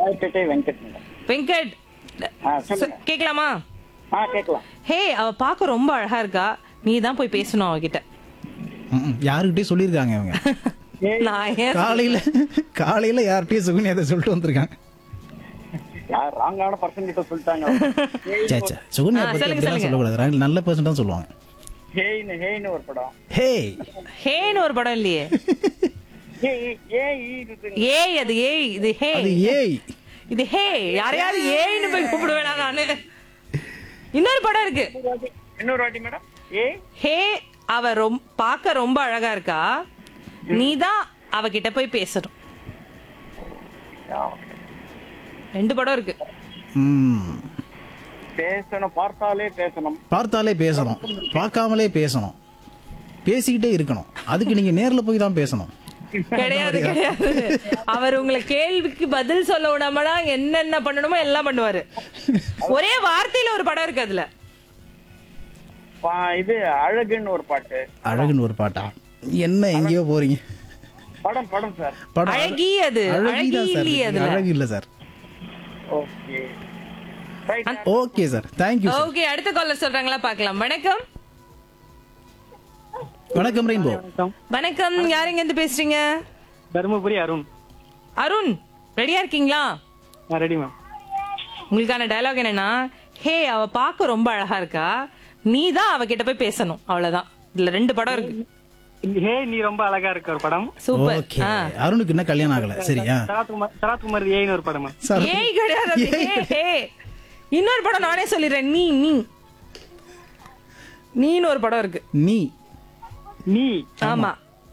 Royapettah Venkat madam Venkat ஆ சொல்லுங்க கேட்கலாமா ஆ கேட்கலாம் ஹே அவ பார்க்க ரொம்ப அழகா இருக்கா நீ தான் போய் பேசணும் அவகிட்ட ம், யாருக்கிட்டே சொல்லியிருக்காங்க இவங்க நான் ஏன் காலையில காலையில யார்கிட்டயும் சுகுனி அதை சொல்லிட்டு வந்திருக்காங்க யார் ராங்கான பர்சன் கிட்ட சொல்லிட்டாங்க சே சே சுகுனியா ஆ, பத்தி சொல்லுங்க, அப்படிலாம் சொல்லுங்க. சொல்லக்கூடாது ராங்க நல்ல பர்சன் தான் சொல்லுவாங்க ஹேய்னு ஹேய்னு ஒரு படம் ஹே ஹேன்னு ஒரு படம் இல்லையே ஏய் ஏய் இது ஏய் அது ஏய் இது ஹே அது ஏய் இது ஹே யாரையாவது ஏய்னு போய் கூப்பிடுவேனா நானு இன்னொரு படம் இருக்கு இன்னொரு வாட்டி மேடம் ஏய் ஹே அவ ரொம்ப பார்க்க ரொம்ப அழகா இருக்கா நீ தான் அவகிட்ட போய் பேசணும் ரெண்டு படம் இருக்கு ம் பேசணும் பார்த்தாலே பேசணும் பார்த்தாலே பேசணும் பார்க்காமலே பேசணும் பேசிக்கிட்டே இருக்கணும் அதுக்கு நீங்க நேர்ல போய் தான் பேசணும் கிடையாது கிடையாது அவர் உங்களை கேள்விக்கு பதில் சொல்ல விடாமனா என்னென்ன பண்ணணுமோ எல்லாம் பண்ணுவாரு ஒரே வார்த்தையில ஒரு படம் இருக்கு அதுல பா- இது அழகுன்னு ஒரு பாட்டு அழகுன்னு ஒரு பாட்டா என்ன எங்கேயோ போறீங்க படம் படம் சார் படம் அழகி அது அழகி அழகி தான் சார் இல்லையே அதுல அழகு இல்ல sir okay right okay sir thank you sir okay அடுத்த காலர் சொல்றாங்களா பார்க்கலாம் வணக்கம் வணக்கம் ரெயின்போ வணக்கம் யாருங்க இருந்து பேசுறீங்க தருமபுரி அருண் அருண் ரெடியா இருக்கீங்களா ரெடி மேம் உங்களுக்கான டயலாக் என்னன்னா ஹே அவ பார்க்க ரொம்ப அழகா இருக்கா நீ தான் அவகிட்ட போய் பேசணும் அவ்வளவுதான் இதுல ரெண்டு படம் இருக்கு ஹே நீ ரொம்ப அழகா இருக்க ஒரு படம் சூப்பர் ஓகே அருணுக்கு இன்னும் கல்யாணம் ஆகல சரியா சரத்குமார் சரத்குமார் ஏன்னு ஒரு படம் சார் ஏய் கிடையாது அது ஹே, ஹே. இன்னொரு படம் நானே சொல்லிடுறேன் நீ நீ நீன்னு ஒரு படம் இருக்கு நீ நீ ஆமா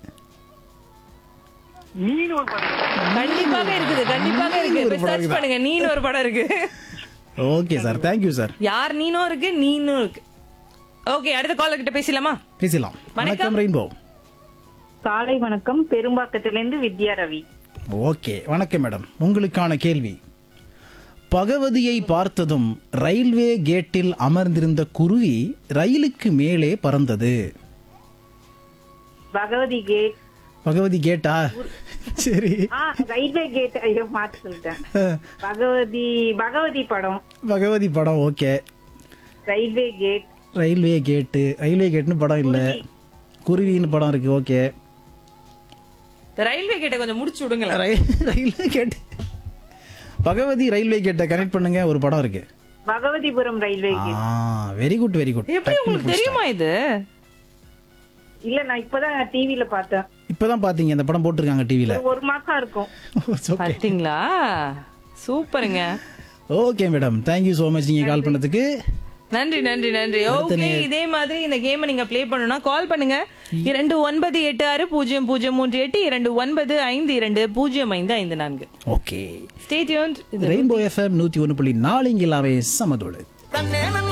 நீன்னு ஒரு படம் கண்டிப்பாக இருக்குது கண்டிப்பாக இருக்கு ஒரு படம் சர்ச் பண்ணுங்க நீன்னு ஒரு படம் இருக்கு ஓகே சார் தேங்க்யூ சார் யார் நீனும் இருக்கு நீனும் இருக்கு ஓகே அடுத்த காலர் கிட்ட பேசலாமா பேசலாம் வணக்கம் ரெயின்போ காலை வணக்கம் பெரும்பாக்கத்திலிருந்து வித்யா ரவி ஓகே வணக்கம் மேடம் உங்களுக்கான கேள்வி பகவதியை பார்த்ததும் ரயில்வே கேட்டில் அமர்ந்திருந்த குருவி ரயிலுக்கு மேலே பறந்தது பகவதி கேட் பகவதி கேட்டா சரி ஆ ரயில்வே கேட் ஐயோ மாத்தி சொல்லிட்டேன் அஹ், பகவதி பகவதி படம் பகவதி படம் okay railway gate railway gate railway கேட்னு படம் இல்ல குருவின்னு படம் இருக்கு ஓகே இந்த ரயில்வே கேட்ட கொஞ்சம் முடிச்சு விடுங்களேன் rail railway gate Bhagavathi railway கேட்டை கனெக்ட் பண்ணுங்க ஒரு படம் இருக்கு பகவதிபுரம் ரயில்வே கேட் ஆ வெரி குட் வெரி குட் எப்படி உங்களுக்கு தெரியுமா இது இல்ல நான் இப்பதான் டிவில பார்த்தேன் இப்பதான் பாத்தீங்க இந்த படம் போட்டிருக்காங்க டிவில ஒரு மாசம் இருக்கும் பாத்தீங்களா சூப்பருங்க okay madam thank you so much நீங்க கால் பண்ணதுக்கு நன்றி நன்றி நன்றி ஓகே இதே மாதிரி இந்த கேமை நீங்க ப்ளே பண்ணணும்னா கால் பண்ணுங்க இரண்டு ஒன்பது எட்டு ஆறு பூஜ்ஜியம் பூஜ்ஜியம் மூன்று எட்டு இரண்டு ஒன்பது ஐந்து இரண்டு பூஜ்ஜியம் ஐந்து ஐந்து நான்கு ஓகே ஸ்டேட்யூன் ரெயின்போ எஃப்எம் நூத்தி ஒன்று புள்ளி நாலு இங்கே எல்லாமே சமதோடு